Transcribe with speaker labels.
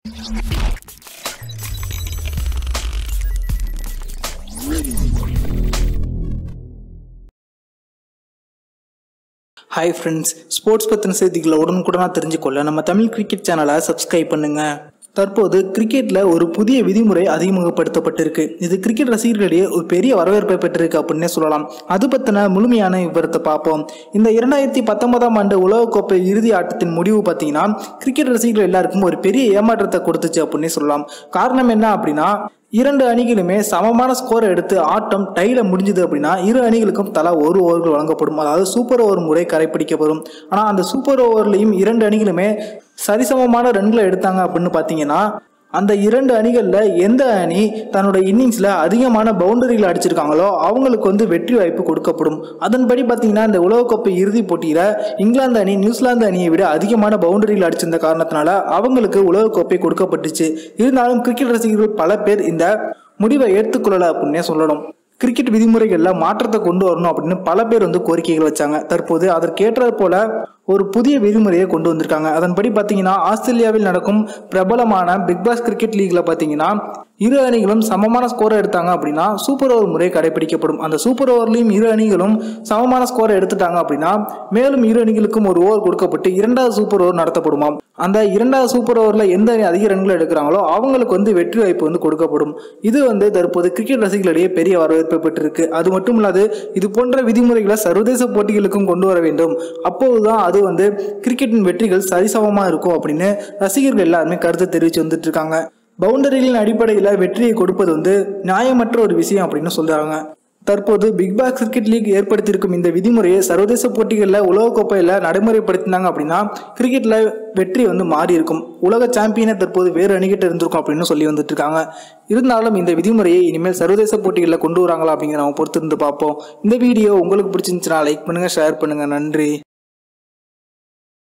Speaker 1: hi friends sports பற்றின செய்திகளை உடனுக்குடனாக தெரிஞ்சுக்கொள்ள நம்ம தமிழ் கிரிக்கெட் சேனலை சப்ஸ்கிரைப் பண்ணுங்க தற்போது கிரிக்கெட்டில் ஒரு புதிய விதிமுறை அறிமுகப்படுத்தப்பட்டிருக்கு இது கிரிக்கெட் ரசிகர்களிடையே ஒரு பெரிய வரவேற்பை பெற்றிருக்கு அப்படின்னே சொல்லலாம் அது பற்றின முழுமையான விவரத்தை பார்ப்போம் இந்த இரண்டாயிரத்தி பத்தொன்பதாம் ஆண்டு உலகக்கோப்பை இறுதி ஆட்டத்தின் முடிவு பார்த்தீங்கன்னா கிரிக்கெட் ரசிகர்கள் எல்லாருக்கும் ஒரு பெரிய ஏமாற்றத்தை கொடுத்துச்சு அப்படின்னே சொல்லலாம் காரணம் என்ன அப்படின்னா இரண்டு அணிகளுமே சமமான ஸ்கோர் எடுத்து ஆட்டம் டைல முடிஞ்சது அப்படின்னா இரு அணிகளுக்கும் தலா ஒரு ஓவர்கள் வழங்கப்படும் அதாவது சூப்பர் ஓவர் முறை கடைபிடிக்கப்படும் ஆனால் அந்த சூப்பர் ஓவர்லையும் இரண்டு அணிகளுமே சரிசமமான ரன்களை எடுத்தாங்க அப்படின்னு பார்த்தீங்கன்னா அந்த இரண்டு அணிகளில் எந்த அணி தன்னோட இன்னிங்ஸில் அதிகமான பவுண்டரிகள் அடிச்சிருக்காங்களோ அவங்களுக்கு வந்து வெற்றி வாய்ப்பு கொடுக்கப்படும் அதன்படி பார்த்தீங்கன்னா இந்த உலகக்கோப்பை இறுதிப் போட்டியில் இங்கிலாந்து அணி நியூசிலாந்து அணியை விட அதிகமான பவுண்டரிகள் அடிச்சிருந்த காரணத்தினால அவங்களுக்கு உலகக்கோப்பை கொடுக்கப்பட்டுச்சு இருந்தாலும் கிரிக்கெட் ரசிகர்கள் பல பேர் இந்த முடிவை ஏற்றுக்கொள்ளலை அப்படின்னே சொல்லணும் கிரிக்கெட் விதிமுறைகளில் மாற்றத்தை கொண்டு வரணும் அப்படின்னு பல பேர் வந்து கோரிக்கைகள் வச்சாங்க தற்போது அதற்கேற்றது போல ஒரு புதிய விதிமுறையை கொண்டு வந்திருக்காங்க அதன்படி பார்த்தீங்கன்னா ஆஸ்திரேலியாவில் நடக்கும் பிரபலமான பிக் பாஸ் கிரிக்கெட் லீக்ல பார்த்தீங்கன்னா இரு அணிகளும் சமமான ஸ்கோரை எடுத்தாங்க அப்படின்னா சூப்பர் ஓவர் முறை கடைபிடிக்கப்படும் அந்த சூப்பர் ஓவர்லையும் இரு அணிகளும் சமமான ஸ்கோரை எடுத்துட்டாங்க அப்படின்னா மேலும் இரு அணிகளுக்கும் ஒரு ஓவர் கொடுக்கப்பட்டு இரண்டாவது சூப்பர் ஓவர் நடத்தப்படுமாம் அந்த இரண்டாவது சூப்பர் ஓவரில் எந்த அணி அதிக ரன்கள் எடுக்கிறாங்களோ அவங்களுக்கு வந்து வெற்றி வாய்ப்பு வந்து கொடுக்கப்படும் இது வந்து தற்போது கிரிக்கெட் ரசிகர்களிடையே பெரிய வரவேற்பை பெற்றிருக்கு அது மட்டும் இல்லாது இது போன்ற விதிமுறைகளை சர்வதேச போட்டிகளுக்கும் கொண்டு வர வேண்டும் அப்போதுதான் அது வந்து கிரிக்கெட்டின் வெற்றிகள் சரிசமமாக இருக்கும் அப்படின்னு ரசிகர்கள் எல்லாருமே கருத்து தெரிவித்து வந்துட்டு இருக்காங்க பவுண்டரிகளின் அடிப்படையில் வெற்றியை கொடுப்பது வந்து நியாயமற்ற ஒரு விஷயம் அப்படின்னு சொல்றாங்க தற்போது பிக் பாஸ் கிரிக்கெட் லீக் ஏற்படுத்தியிருக்கும் இந்த விதிமுறையை சர்வதேச போட்டிகளில் உலகக்கோப்பையில் நடைமுறைப்படுத்தினாங்க அப்படின்னா கிரிக்கெட்டில் வெற்றி வந்து மாறி இருக்கும் உலக சாம்பியனை தற்போது வேறு அணிகிட்ட இருந்திருக்கும் அப்படின்னு சொல்லி வந்துட்டு இருக்காங்க இருந்தாலும் இந்த விதிமுறையை இனிமேல் சர்வதேச போட்டிகளில் கொண்டு வராங்களா அப்படிங்கிற நம்ம பொறுத்து இருந்து பார்ப்போம் இந்த வீடியோ உங்களுக்கு பிடிச்சிருந்துச்சுன்னா லைக் பண்ணுங்க ஷேர் பண்ணுங்க நன்றி